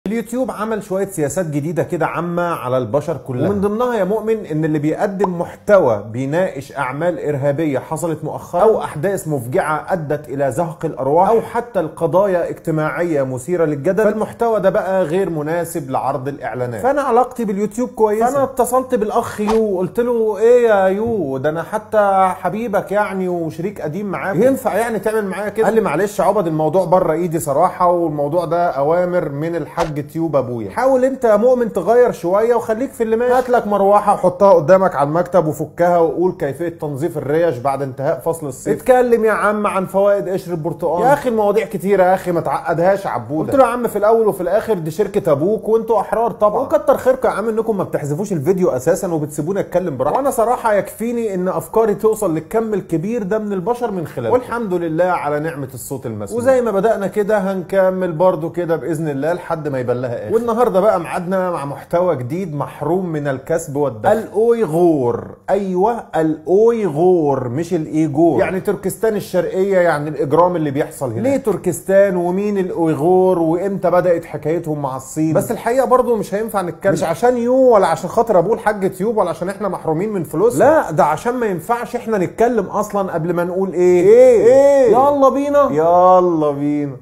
اليوتيوب عمل شوية سياسات جديدة كده عامة على البشر كلها ومن ضمنها يا مؤمن ان اللي بيقدم محتوى بيناقش اعمال ارهابية حصلت مؤخرا او احداث مفجعة ادت الى زهق الارواح او حتى القضايا اجتماعية مثيرة للجدل فالمحتوى ده بقى غير مناسب لعرض الاعلانات فانا علاقتي باليوتيوب كويسة فانا اتصلت بالاخ يو وقلت له ايه يا يو ده انا حتى حبيبك يعني وشريك قديم معاك ينفع يعني تعمل معايا كده قال لي معلش عبد الموضوع بره ايدي صراحة والموضوع ده اوامر من الحاج تيوب ابويا حاول انت يا مؤمن تغير شويه وخليك في اللي ماشي هات لك مروحه وحطها قدامك على المكتب وفكها وقول كيفيه تنظيف الريش بعد انتهاء فصل الصيف اتكلم يا عم عن فوائد قشر البرتقال يا اخي المواضيع كتيره يا اخي ما تعقدهاش عبوده قلت له يا عم في الاول وفي الاخر دي شركه ابوك وانتوا احرار طبعا وكتر خيركم يا عم انكم ما بتحذفوش الفيديو اساسا وبتسيبوني اتكلم براحتي وانا صراحه يكفيني ان افكاري توصل للكم الكبير ده من البشر من خلالكم والحمد لله على نعمه الصوت المسموع وزي ما بدانا كده هنكمل برضو كده باذن الله لحد ما يبان لها اخر والنهارده بقى ميعادنا مع محتوى جديد محروم من الكسب والدخل الاويغور ايوه الاويغور مش الايجور يعني تركستان الشرقيه يعني الاجرام اللي بيحصل هنا ليه تركستان ومين الاويغور وامتى بدات حكايتهم مع الصين بس الحقيقه برضو مش هينفع نتكلم مش عشان يو ولا عشان خاطر ابوه الحاج تيوب ولا عشان احنا محرومين من فلوسنا لا ده عشان ما ينفعش احنا نتكلم اصلا قبل ما نقول ايه ايه, إيه؟ يلا بينا يلا بينا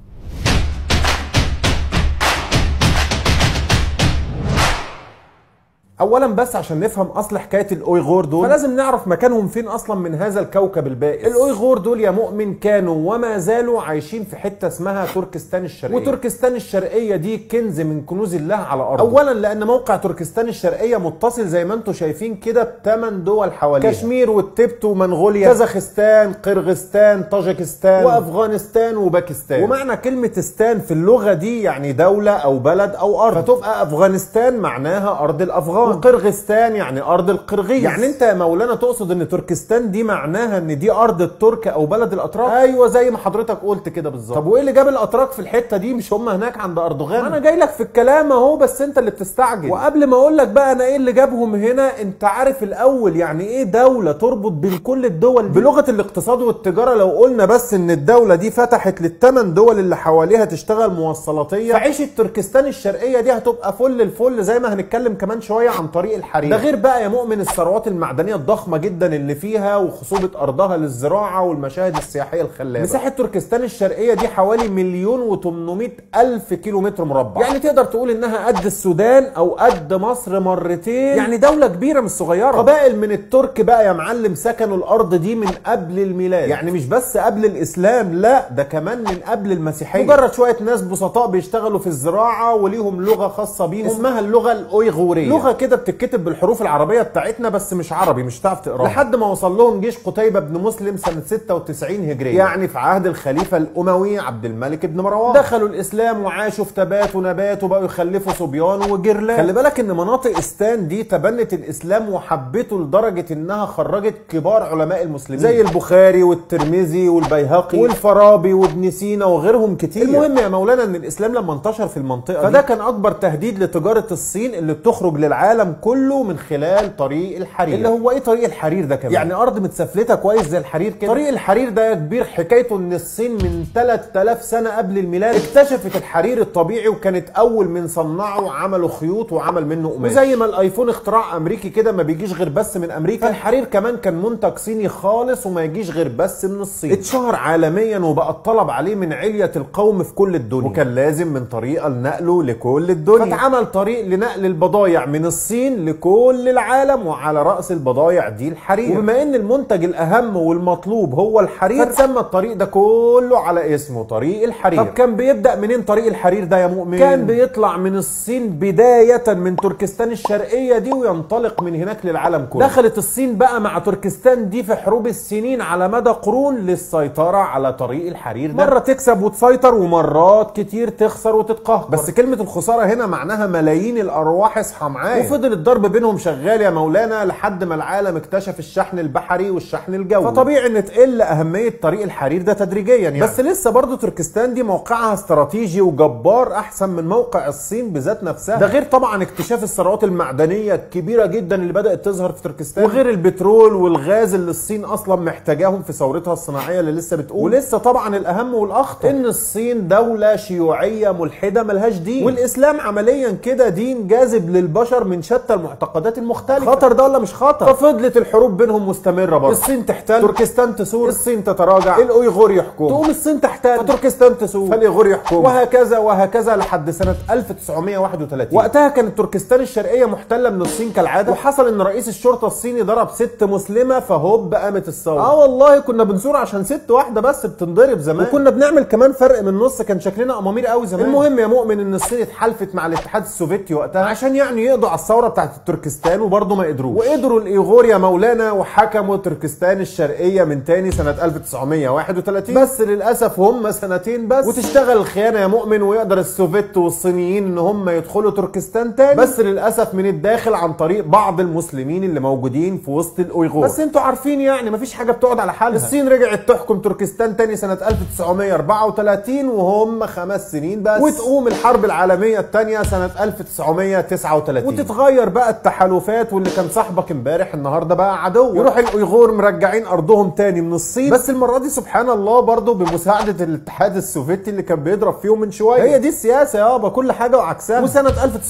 اولا بس عشان نفهم اصل حكايه الاويغور دول فلازم نعرف مكانهم فين اصلا من هذا الكوكب البائس الاويغور دول يا مؤمن كانوا وما زالوا عايشين في حته اسمها تركستان الشرقيه وتركستان الشرقيه دي كنز من كنوز الله على الارض اولا لان موقع تركستان الشرقيه متصل زي ما انتم شايفين كده بثمان دول حواليها كشمير والتبت ومنغوليا كازاخستان قرغستان طاجيكستان وافغانستان وباكستان ومعنى كلمه استان في اللغه دي يعني دوله او بلد او ارض فتبقى افغانستان معناها ارض الافغان وقرغستان يعني ارض القرغيز يعني انت يا مولانا تقصد ان تركستان دي معناها ان دي ارض الترك او بلد الاتراك ايوه زي ما حضرتك قلت كده بالظبط طب وايه اللي جاب الاتراك في الحته دي مش هم هناك عند اردوغان انا جاي لك في الكلام اهو بس انت اللي بتستعجل وقبل ما اقول لك بقى انا ايه اللي جابهم هنا انت عارف الاول يعني ايه دوله تربط بين كل الدول دي بلغه الاقتصاد والتجاره لو قلنا بس ان الدوله دي فتحت للثمان دول اللي حواليها تشتغل موصلاتيه فعيشه تركستان الشرقيه دي هتبقى فل الفل زي ما هنتكلم كمان شويه عن طريق الحرير ده غير بقى يا مؤمن الثروات المعدنيه الضخمه جدا اللي فيها وخصوبه ارضها للزراعه والمشاهد السياحيه الخلابه مساحه تركستان الشرقيه دي حوالي مليون و800 الف كيلو متر مربع يعني تقدر تقول انها قد السودان او قد مصر مرتين يعني دوله كبيره مش صغيره قبائل من الترك بقى يا معلم سكنوا الارض دي من قبل الميلاد يعني مش بس قبل الاسلام لا ده كمان من قبل المسيحيه مجرد شويه ناس بسطاء بيشتغلوا في الزراعه وليهم لغه خاصه بيهم اسمها اللغه الاويغوريه لغه كده بتتكتب بالحروف العربيه بتاعتنا بس مش عربي مش هتعرف تقراها لحد ما وصل لهم جيش قتيبه بن مسلم سنه 96 هجريه يعني في عهد الخليفه الاموي عبد الملك بن مروان دخلوا الاسلام وعاشوا في تبات ونبات وبقوا يخلفوا صبيان وجرلان خلي بالك ان مناطق استان دي تبنت الاسلام وحبته لدرجه انها خرجت كبار علماء المسلمين زي البخاري والترمذي والبيهقي والفارابي وابن سينا وغيرهم كتير المهم يا مولانا ان الاسلام لما انتشر في المنطقه فده كان اكبر تهديد لتجاره الصين اللي بتخرج للعالم كله من خلال طريق الحرير اللي هو ايه طريق الحرير ده كمان يعني ارض متسفلته كويس زي الحرير كده طريق الحرير ده يا كبير حكايته ان الصين من 3000 سنه قبل الميلاد اكتشفت الحرير الطبيعي وكانت اول من صنعه عملوا خيوط وعمل منه قماش وزي ما الايفون اختراع امريكي كده ما بيجيش غير بس من امريكا فالحرير كمان كان منتج صيني خالص وما يجيش غير بس من الصين اتشهر عالميا وبقى الطلب عليه من علية القوم في كل الدنيا وكان لازم من طريقه لنقله لكل الدنيا فاتعمل طريق لنقل البضايع من الصين لكل العالم وعلى راس البضايع دي الحرير وبما ان المنتج الاهم والمطلوب هو الحرير فتسمى الطريق ده كله على اسمه طريق الحرير طب كان بيبدا منين طريق الحرير ده يا مؤمن كان بيطلع من الصين بدايه من تركستان الشرقيه دي وينطلق من هناك للعالم كله دخلت الصين بقى مع تركستان دي في حروب السنين على مدى قرون للسيطره على طريق الحرير ده مره تكسب وتسيطر ومرات كتير تخسر وتتقهقر بس كلمه الخساره هنا معناها ملايين الارواح اصحى معايا وفي وفضل الضرب بينهم شغال يا مولانا لحد ما العالم اكتشف الشحن البحري والشحن الجوي فطبيعي ان تقل اهميه طريق الحرير ده تدريجيا يعني بس لسه برضه تركستان دي موقعها استراتيجي وجبار احسن من موقع الصين بذات نفسها ده غير طبعا اكتشاف الثروات المعدنيه الكبيره جدا اللي بدات تظهر في تركستان وغير البترول والغاز اللي الصين اصلا محتاجاهم في ثورتها الصناعيه اللي لسه بتقوم ولسه طبعا الاهم والاخطر ان الصين دوله شيوعيه ملحده ملهاش دين والاسلام عمليا كده دين جاذب للبشر من شتى المعتقدات المختلفه خطر ده ولا مش خطر ففضلت الحروب بينهم مستمره برضه الصين تحتل تركستان تثور الصين تتراجع الاويغور يحكم تقوم الصين تحتل فتركستان تثور فالايغور يحكم وهكذا وهكذا لحد سنه 1931 وقتها كانت تركستان الشرقيه محتله من الصين كالعاده وحصل ان رئيس الشرطه الصيني ضرب ست مسلمه فهوب قامت الثوره اه والله كنا بنثور عشان ست واحده بس بتنضرب زمان وكنا بنعمل كمان فرق من النص كان شكلنا امامير قوي زمان المهم يا مؤمن ان الصين اتحالفت مع الاتحاد السوفيتي وقتها عشان يعني يقضوا على الثوره بتاعت تركستان وبرضه ما قدروش وقدروا الايغور يا مولانا وحكموا تركستان الشرقيه من تاني سنه 1931 بس للاسف هم سنتين بس وتشتغل الخيانه يا مؤمن ويقدر السوفيت والصينيين ان هم يدخلوا تركستان تاني بس للاسف من الداخل عن طريق بعض المسلمين اللي موجودين في وسط الاويغور بس انتوا عارفين يعني مفيش حاجه بتقعد على حالها الصين رجعت تحكم تركستان تاني سنه 1934 وهم خمس سنين بس وتقوم الحرب العالميه الثانيه سنه 1939 وتتغير بقى التحالفات واللي كان صاحبك امبارح النهارده بقى عدو يروح الاويغور مرجعين ارضهم تاني من الصين بس المره دي سبحان الله برضه بمساعده الاتحاد السوفيتي اللي كان بيضرب فيهم من شويه هي دي السياسه يابا كل حاجه وعكسها وسنه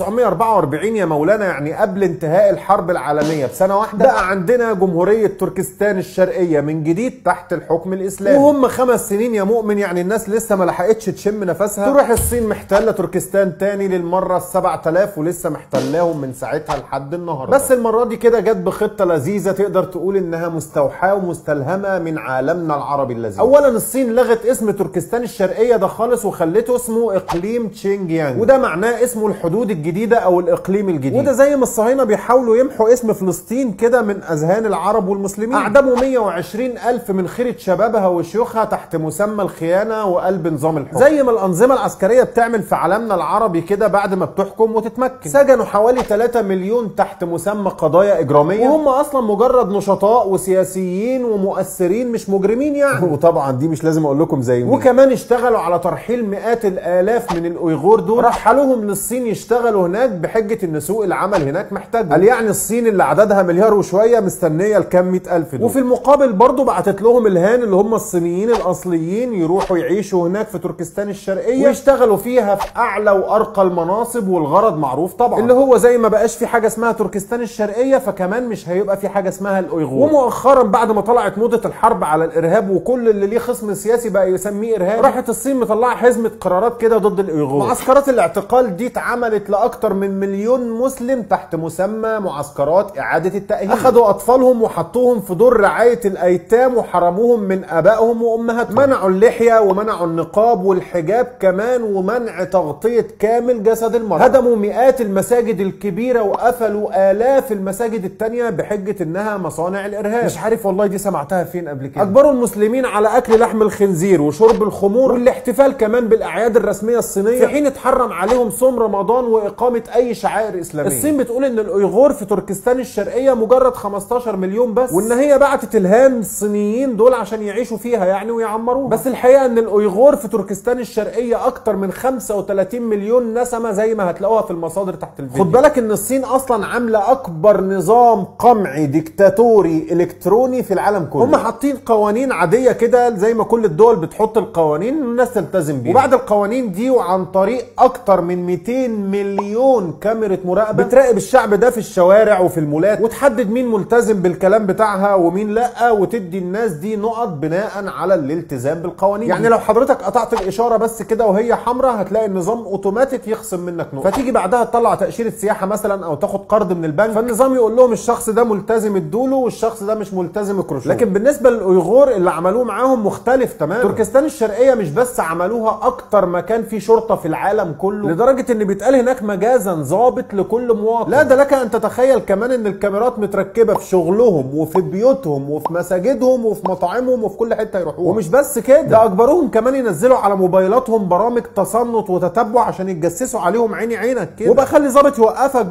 1944 يا مولانا يعني قبل انتهاء الحرب العالميه بسنه واحده بقى عندنا جمهوريه تركستان الشرقيه من جديد تحت الحكم الاسلامي وهم خمس سنين يا مؤمن يعني الناس لسه ما لحقتش تشم نفسها تروح الصين محتله تركستان تاني للمره ال 7000 ولسه محتلاهم من ساعتها لحد النهارده بس المره دي كده جت بخطه لذيذه تقدر تقول انها مستوحاه ومستلهمه من عالمنا العربي اللذيذ اولا الصين لغت اسم تركستان الشرقيه ده خالص وخلته اسمه اقليم تشينج يانج وده معناه اسمه الحدود الجديده او الاقليم الجديد وده زي ما الصهاينه بيحاولوا يمحوا اسم فلسطين كده من اذهان العرب والمسلمين اعدموا 120 الف من خيره شبابها وشيوخها تحت مسمى الخيانه وقلب نظام الحكم زي ما الانظمه العسكريه بتعمل في عالمنا العربي كده بعد ما بتحكم وتتمكن سجنوا حوالي 3 مليون تحت مسمى قضايا اجراميه وهم اصلا مجرد نشطاء وسياسيين ومؤثرين مش مجرمين يعني وطبعا دي مش لازم اقول لكم زي مين وكمان اشتغلوا على ترحيل مئات الالاف من الاويغور دول رحلوهم للصين يشتغلوا هناك بحجه ان سوق العمل هناك محتاج قال يعني الصين اللي عددها مليار وشويه مستنيه الكام مئة الف دول وفي المقابل برضه بعتت لهم الهان اللي هم الصينيين الاصليين يروحوا يعيشوا هناك في تركستان الشرقيه ويشتغلوا فيها في اعلى وارقى المناصب والغرض معروف طبعا اللي هو زي ما بقاش في حاجه اسمها تركستان الشرقيه فكمان مش هيبقى في حاجه اسمها الاويغور ومؤخرا بعد ما طلعت موضه الحرب على الارهاب وكل اللي ليه خصم سياسي بقى يسميه ارهاب راحت الصين مطلعه حزمه قرارات كده ضد الاويغور معسكرات الاعتقال دي اتعملت لاكتر من مليون مسلم تحت مسمى معسكرات اعاده التاهيل اخذوا اطفالهم وحطوهم في دور رعايه الايتام وحرموهم من ابائهم وامهاتهم منعوا اللحيه ومنعوا النقاب والحجاب كمان ومنع تغطيه كامل جسد المرأة هدموا مئات المساجد الكبيره وقفلوا الاف المساجد التانية بحجه انها مصانع الارهاب مش عارف والله دي سمعتها فين قبل كده اجبروا المسلمين على اكل لحم الخنزير وشرب الخمور والاحتفال كمان بالاعياد الرسميه الصينيه في حين اتحرم عليهم صوم رمضان واقامه اي شعائر اسلاميه الصين بتقول ان الاويغور في تركستان الشرقيه مجرد 15 مليون بس وان هي بعتت الهام الصينيين دول عشان يعيشوا فيها يعني ويعمروها بس الحقيقه ان الاويغور في تركستان الشرقيه اكتر من 35 مليون نسمه زي ما هتلاقوها في المصادر تحت الفيديو خد بالك ان الصين اصلا عامله اكبر نظام قمعي ديكتاتوري الكتروني في العالم كله هم حاطين قوانين عاديه كده زي ما كل الدول بتحط القوانين الناس تلتزم بيها وبعد القوانين دي وعن طريق اكتر من 200 مليون كاميرا مراقبه بتراقب الشعب ده في الشوارع وفي المولات وتحدد مين ملتزم بالكلام بتاعها ومين لا وتدي الناس دي نقط بناء على الالتزام بالقوانين يعني لو حضرتك قطعت الاشاره بس كده وهي حمراء هتلاقي النظام اوتوماتيك يخصم منك نقطه فتيجي بعدها تطلع تاشيره سياحه مثلا او تاخد قرض من البنك فالنظام يقول لهم الشخص ده ملتزم ادوله والشخص ده مش ملتزم اكرشوه لكن بالنسبه للاويغور اللي عملوه معاهم مختلف تماما تركستان الشرقيه مش بس عملوها اكتر مكان فيه شرطه في العالم كله لدرجه ان بيتقال هناك مجازا ضابط لكل مواطن لا ده لك ان تتخيل كمان ان الكاميرات متركبه في شغلهم وفي بيوتهم وفي مساجدهم وفي مطاعمهم وفي كل حته يروحوها ومش بس كده ده اجبروهم كمان ينزلوا على موبايلاتهم برامج تصنت وتتبع عشان يتجسسوا عليهم عيني عينك كده وبقى خلي ظابط يوقفك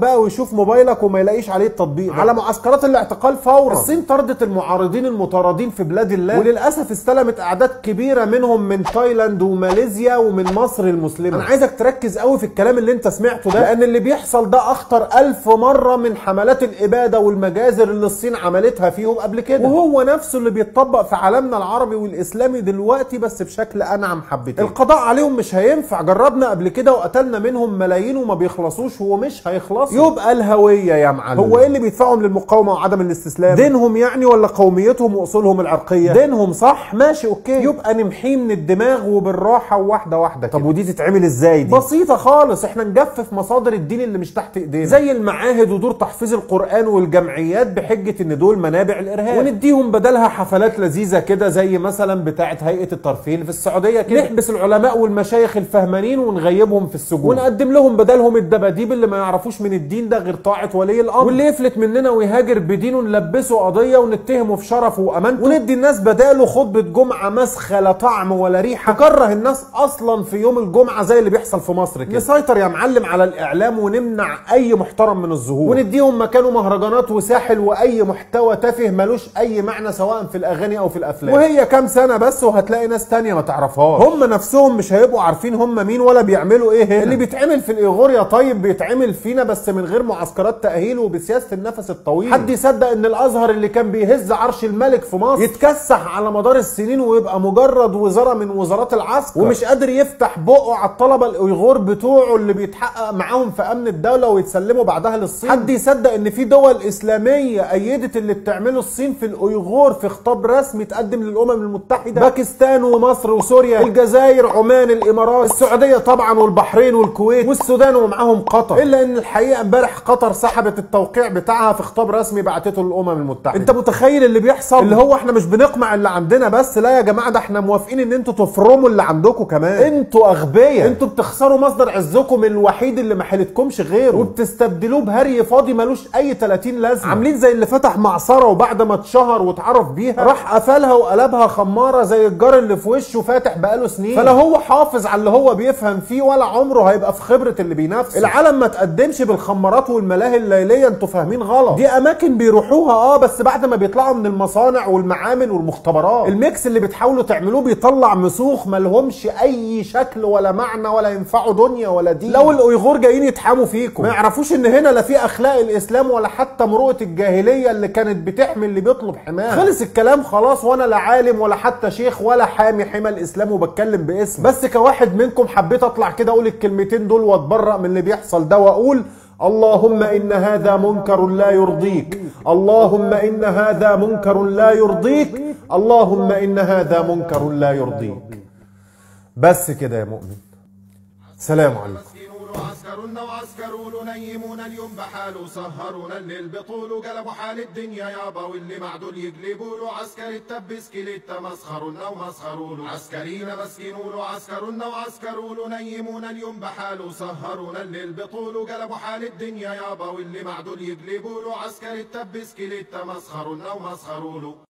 بقى ويشوف موبايلك وما يلاقيش عليه التطبيق ده. على معسكرات الاعتقال فورا الصين طردت المعارضين المطاردين في بلاد الله وللاسف استلمت اعداد كبيره منهم من تايلاند وماليزيا ومن مصر المسلمه انا عايزك تركز قوي في الكلام اللي انت سمعته ده لان اللي بيحصل ده اخطر ألف مره من حملات الاباده والمجازر اللي الصين عملتها فيهم قبل كده وهو نفسه اللي بيتطبق في عالمنا العربي والاسلامي دلوقتي بس بشكل انعم حبتين القضاء عليهم مش هينفع جربنا قبل كده وقتلنا منهم ملايين وما بيخلصوش ومش هيخلصوا يبقى الهويه يا معلم هو ايه اللي بيدفعهم للمقاومه وعدم الاستسلام دينهم يعني ولا قوميتهم واصولهم العرقيه دينهم صح ماشي اوكي يبقى نمحيه من الدماغ وبالراحه وواحده واحده طب ودي تتعمل ازاي دي بسيطه خالص احنا نجفف مصادر الدين اللي مش تحت ايدينا زي المعاهد ودور تحفيظ القران والجمعيات بحجه ان دول منابع الارهاب ونديهم بدلها حفلات لذيذه كده زي مثلا بتاعه هيئه الترفيه اللي في السعوديه كده نحبس العلماء والمشايخ الفهمانين ونغيبهم في السجون ونقدم لهم بدلهم الدباديب اللي ما يعرفوش من الدين ده غير طاعه ولي الامر واللي يفلت مننا ويهاجر بدينه نلبسه قضيه ونتهمه في شرفه وامانته وندي الناس بداله خطبه جمعه مسخه لا طعم ولا ريحه تكره الناس اصلا في يوم الجمعه زي اللي بيحصل في مصر كده نسيطر يا معلم على الاعلام ونمنع اي محترم من الظهور ونديهم مكانه مهرجانات وساحل واي محتوى تافه ملوش اي معنى سواء في الاغاني او في الافلام وهي كام سنه بس وهتلاقي ناس تانية ما تعرفهاش هم نفسهم مش هيبقوا عارفين هم مين ولا بيعملوا ايه هنا اللي بيتعمل في الايغور يا طيب بيتعمل فينا بس من غير معسكرات تاهيل وبسياسه النفس الطويل حد يصدق ان الازهر اللي كان بيهز عرش الملك في مصر يتكسح على مدار السنين ويبقى مجرد وزاره من وزارات العسكر ومش قادر يفتح بقه على الطلبه الايغور بتوعه اللي بيتحقق معاهم في امن الدوله ويتسلموا بعدها للصين حد يصدق ان في دول اسلاميه ايدت اللي بتعمله الصين في الايغور في خطاب رسمي تقدم للامم المتحده باكستان ومصر وسوريا الجزائر عمان الامارات السعوديه طبعا والبحرين والكويت والسودان ومعاهم قطر الا ان الحقيقه امبارح قطر سحبت التوقيع بتاعها في خطاب رسمي بعتته للامم المتحده انت متخيل اللي بيحصل اللي هو احنا مش بنقمع اللي عندنا بس لا يا جماعه ده احنا موافقين ان انتوا تفرموا اللي عندكم كمان انتوا اغبياء انتوا بتخسروا مصدر عزكم الوحيد اللي ما حيلتكمش غيره وبتستبدلوه بهري فاضي ملوش اي 30 لازمه عاملين زي اللي فتح معصره وبعد ما اتشهر واتعرف بيها راح قفلها وقلبها خماره زي الجار اللي في وشه فاتح بقاله سنين فلا هو حافظ على اللي هو بيفهم فيه ولا عمره هيبقى في خبره اللي بينافسه العالم ما تقدمش بالخمارات والملاهي الليليه انتوا فاهمين غلط دي اماكن بيروحوها اه بس بعد ما بيطلعوا من المصانع والمعامل والمختبرات الميكس اللي بتحاولوا تعملوه بيطلع مسوخ ملهمش اي شكل ولا معنى ولا ينفعوا دنيا ولا دين لو الايغور جايين يتحاموا فيكم ما يعرفوش ان هنا لا في اخلاق الاسلام ولا حتى مروءه الجاهليه اللي كانت بتحمي اللي بيطلب حماه خلص الكلام خلاص وانا لا عالم ولا حتى شيخ ولا حامي حمى الاسلام وبتكلم باسم بس كواحد منكم حبيت اطلع كده اقول الكلمتين دول واتبرأ من اللي بيحصل ده واقول اللهم ان هذا منكر لا يرضيك اللهم ان هذا منكر لا يرضيك اللهم ان هذا منكر لا يرضيك بس كده يا مؤمن سلام عليكم عسكرون وعسكرون نيمون اليوم بحاله سهرون الليل بطوله قلبوا حال الدنيا يابا واللي معدول يقلبوا له عسكري التبس كليتا مسخرون ومسخروا له عسكريين مسكينوا له عسكرون وعسكرون نيمون اليوم بحاله سهرون الليل بطوله قلبوا حال الدنيا يابا واللي معدول يقلبوا له عسكري التبس كليتا مسخرون ومسخروا له